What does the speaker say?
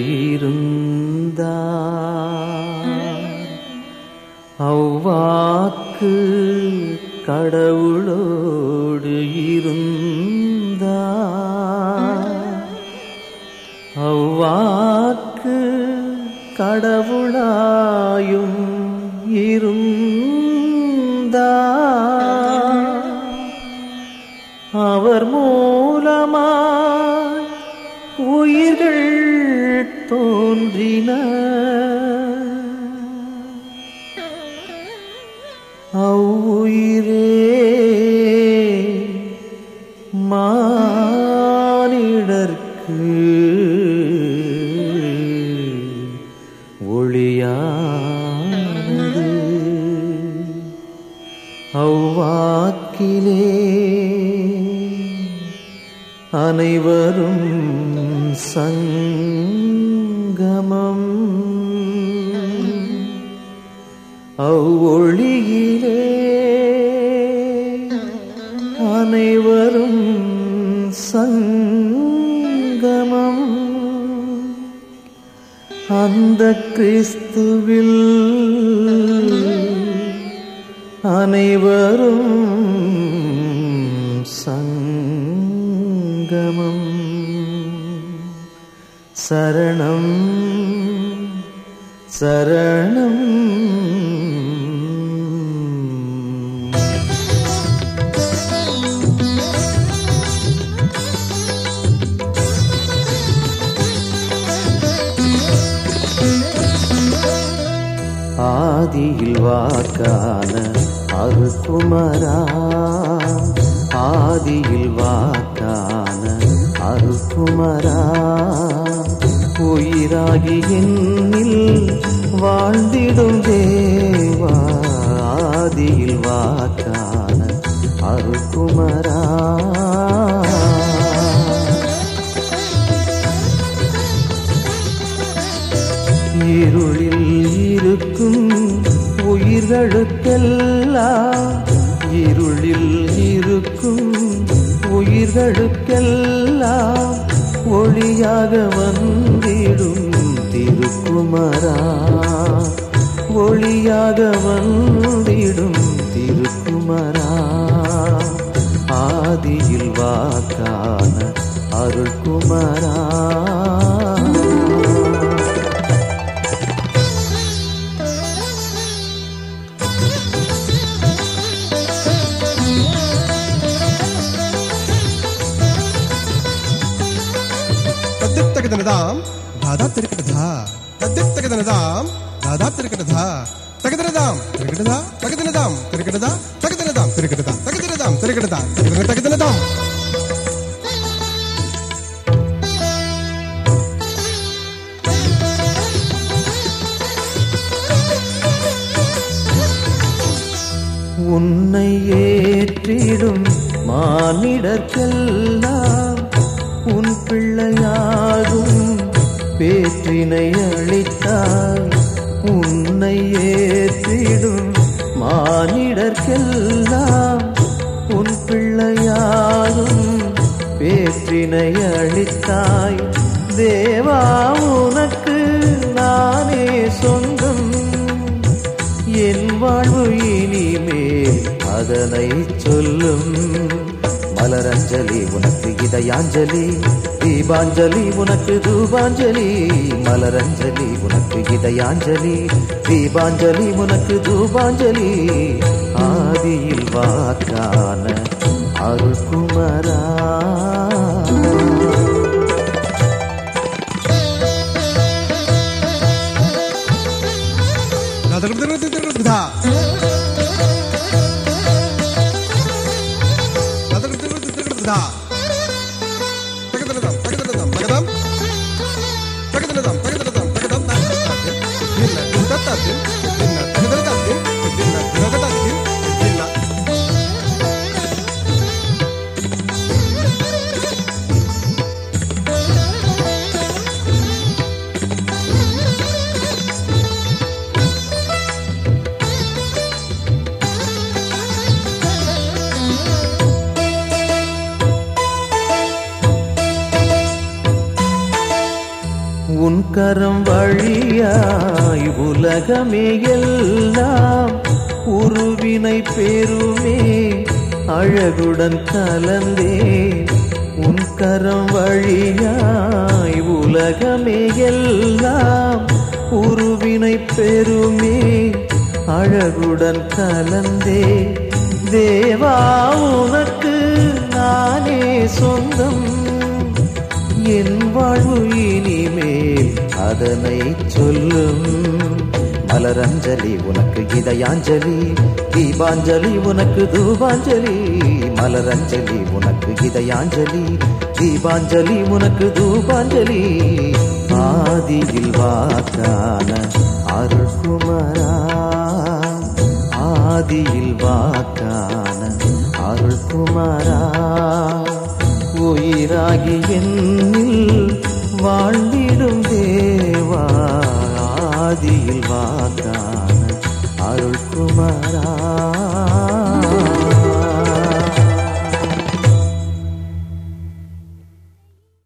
இருந்தார் அவ்வாக்கு கடவுளோடு இருந்தார் அவ்வாக்கு கடவுளாயும் இருந்தார் அவர் மூலமாய் உயிர்கள் தோன்றின அவ்வுயிரே மானிடர்க்கு ஒளியானது அவ்வாக்கிலே அனைவரும் சங்கமம் அவ்வொளியிலே அனைவரும் சங்கமம் அந்த கிறிஸ்துவில் அனைவரும் சங்கமம் சரணம் சரணம் ஆதியில் வாக்கான அருக்குமரா ஆதியில் வாக்கான அருக்குமரா உயிராகி என்னில் வாழ்ந்திடும் தேவா ஆதியில் வாக்கான அருக்குமரா இருளில் இருக்கும் உயிர்களுக்கெல்லாம் இருளில் இருக்கும் உயிர்களுக்கெல்லாம் ஒளியாக வந்திடும் திருக்குமரா ஒளியாக வந்திடும் திருக்குமரா ஆதியில் வாக்கான அருள்குமரா తగ్గిత్తగదనదాం దాదా తిరగటదా తగ్గిత్తగదనదాం దాదా తిరగటదా తగదనదాం తిరగటదా తగదనదాం తిరగటదా తగదనదాం తిరగటదా తగదనదాం తిరగటదా తగదన తగదనదాం உன்னை ஏற்றிடும் மானிடர்க்கெல்லாம் உன் பிள்ளையாகும் பேற்றினை அளித்தாய் உன்னை ஏற்றிடும் மானிடர்க்கெல்லாம் உன் பிள்ளையாகும் பேற்றினை அளித்தாய் தேவா உனக்கு நானே சொந்தம் என் வாழ்வு இனிமேல் அதனை சொல்லும் மலரஞ்சலி உனக்கு இதயாஞ்சலி தீபாஞ்சலி உனக்கு தூபாஞ்சலி மலரஞ்சலி உனக்கு இதயாஞ்சலி தீபாஞ்சலி உனக்கு தூபாஞ்சலி ஆதியில் வாக்கான அருள்குமரா తగదనదా తగదనదా తగదనదాం తగదనదాం తగదాం తగదనదాం తగదనదాం తగదాం దిన్న దిన్న దిన్న తగదనదాం దిన్న దినగదాం దిన్న உன் கரம் வழியாய் உலகமே எல்லாம் உருவினை பெருமே அழகுடன் கலந்தே உன் கரம் வழியாய் உலகமே எல்லாம் உருவினை பெருமே அழகுடன் கலந்தே தேவா உனக்கு நானே சொந்தம் என் வாழ்வு இனிமேல் அதனை சொல்லும் மலரஞ்சலி உனக்கு இதயாஞ்சலி தீபாஞ்சலி உனக்கு தூபாஞ்சலி மலரஞ்சலி உனக்கு இதயாஞ்சலி தீபாஞ்சலி உனக்கு தூபாஞ்சலி ஆதியில் வாக்கான அருள்குமரா ஆதியில் வாக்கான அருள்குமரா உயிராகி என்னில் வாழ்ந்திடும் தேவா ஆதியில் வாக்கான அருள்குமரா